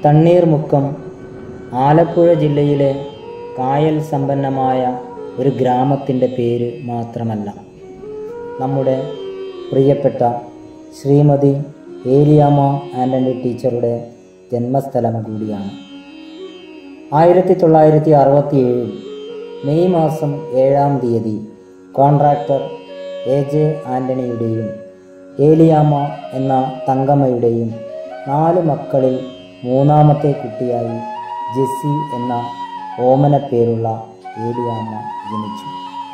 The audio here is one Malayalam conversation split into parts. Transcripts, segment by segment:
തണ്ണീർമുക്കം ആലപ്പുഴ ജില്ലയിലെ കായൽ സമ്പന്നമായ ഒരു ഗ്രാമത്തിൻ്റെ പേര് മാത്രമല്ല നമ്മുടെ പ്രിയപ്പെട്ട ശ്രീമതി ഏലിയാമ്മ ആൻ്റണി ടീച്ചറുടെ ജന്മസ്ഥലം കൂടിയാണ് ആയിരത്തി തൊള്ളായിരത്തി അറുപത്തി ഏഴിൽ മെയ് മാസം ഏഴാം തീയതി കോൺട്രാക്ടർ എ ജെ ആൻ്റണിയുടെയും ഏലിയാമ്മ എന്ന തങ്കമ്മയുടെയും നാല് മക്കളിൽ മൂന്നാമത്തെ കുട്ടിയായി ജെസ്സി എന്ന ഓമനപ്പേരുള്ള ഏലിയാമ്മ ജനിച്ചു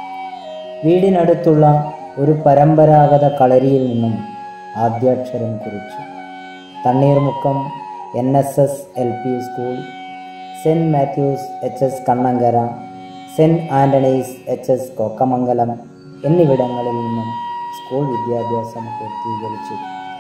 വീടിനടുത്തുള്ള ഒരു പരമ്പരാഗത കളരിയിൽ നിന്നും ആദ്യാക്ഷരം കുറിച്ചു Thanneermukkom N S S L P school Saint Mathews H S Kannankara Saint Antony's H S Kokkamangalam എന്നിവിടങ്ങളിൽ നിന്നും സ്കൂൾ വിദ്യാഭ്യാസം പൂർത്തീകരിച്ചു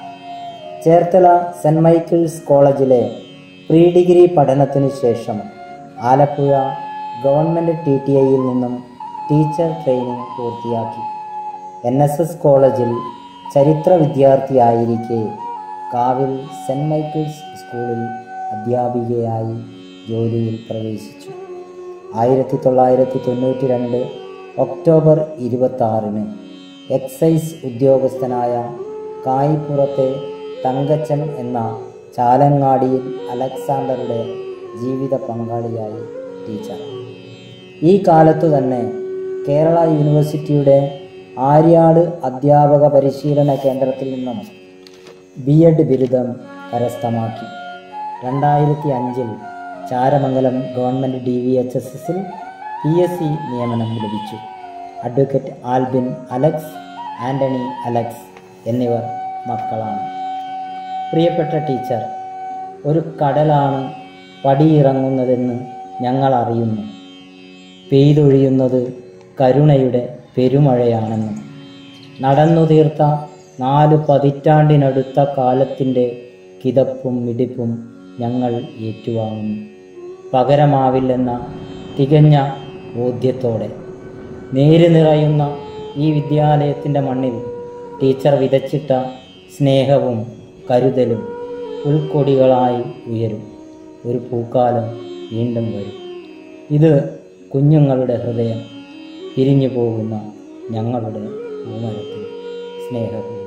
ചേർത്തല സെൻറ് മൈക്കിൾസ് കോളേജിലെ പ്രീ ഡിഗ്രി പഠനത്തിനു ശേഷം ആലപ്പുഴ ഗവൺമെൻറ് ടി ടി ഐയിൽ നിന്നും ടീച്ചർ ട്രെയിനിങ് പൂർത്തിയാക്കി എൻ എസ് എസ് കോളേജിൽ ചരിത്ര വിദ്യാർത്ഥിയായിരിക്കെ കാവിൽ സെൻറ് മൈക്കിൾസ് സ്കൂളിൽ അധ്യാപികയായി ജോലിയിൽ പ്രവേശിച്ചു ആയിരത്തി തൊള്ളായിരത്തി തൊണ്ണൂറ്റി രണ്ട് ഒക്ടോബർ ഇരുപത്തി ആറിന് എക്സൈസ് ഉദ്യോഗസ്ഥനായ കായിപ്പുറത്തെ തങ്കച്ചൻ എന്ന ചാലങ്ങാടിയിൽ അലക്സാണ്ടറുടെ ജീവിത പങ്കാളിയായി ടീച്ചർ ഈ കാലത്തു തന്നെ കേരള യൂണിവേഴ്സിറ്റിയുടെ ആര്യാട് അധ്യാപക പരിശീലന കേന്ദ്രത്തിൽ നിന്നും ബി എഡ് ബിരുദം കരസ്ഥമാക്കി രണ്ടായിരത്തി അഞ്ചിൽ Charamangalam government D V H S എസിൽ പി എസ് സി നിയമനം ലഭിച്ചു advocate Albin Alex Antony Alex എന്നിവർ മക്കളാണ് പ്രിയപ്പെട്ട ടീച്ചർ ഒരു കടലാണ് പടിയിറങ്ങുന്നതെന്ന് ഞങ്ങൾ അറിയുന്നു പെയ്തൊഴിയുന്നത് കരുണയുടെ പെരുമഴയാണെന്നും നടന്നു തീർത്ത നാല് പതിറ്റാണ്ടിനടുത്ത കാലത്തിൻ്റെ കിതപ്പും മിടിപ്പും ഞങ്ങൾ ഏറ്റുവാങ്ങുന്നു പകരമാവില്ലെന്ന തികഞ്ഞ ബോധ്യത്തോടെ നേര് നിറയുന്ന ഈ വിദ്യാലയത്തിൻ്റെ മണ്ണിൽ ടീച്ചർ വിതച്ചിട്ട സ്നേഹവും കരുതലും ഉൾക്കൊടികളായി ഉയരും ഒരു പൂക്കാലം വീണ്ടും വരും ഇത് കുഞ്ഞുങ്ങളുടെ ഹൃദയം പിരിഞ്ഞു പോകുന്ന ഞങ്ങളുടെ പൂമരത്തിൽ സ്നേഹവും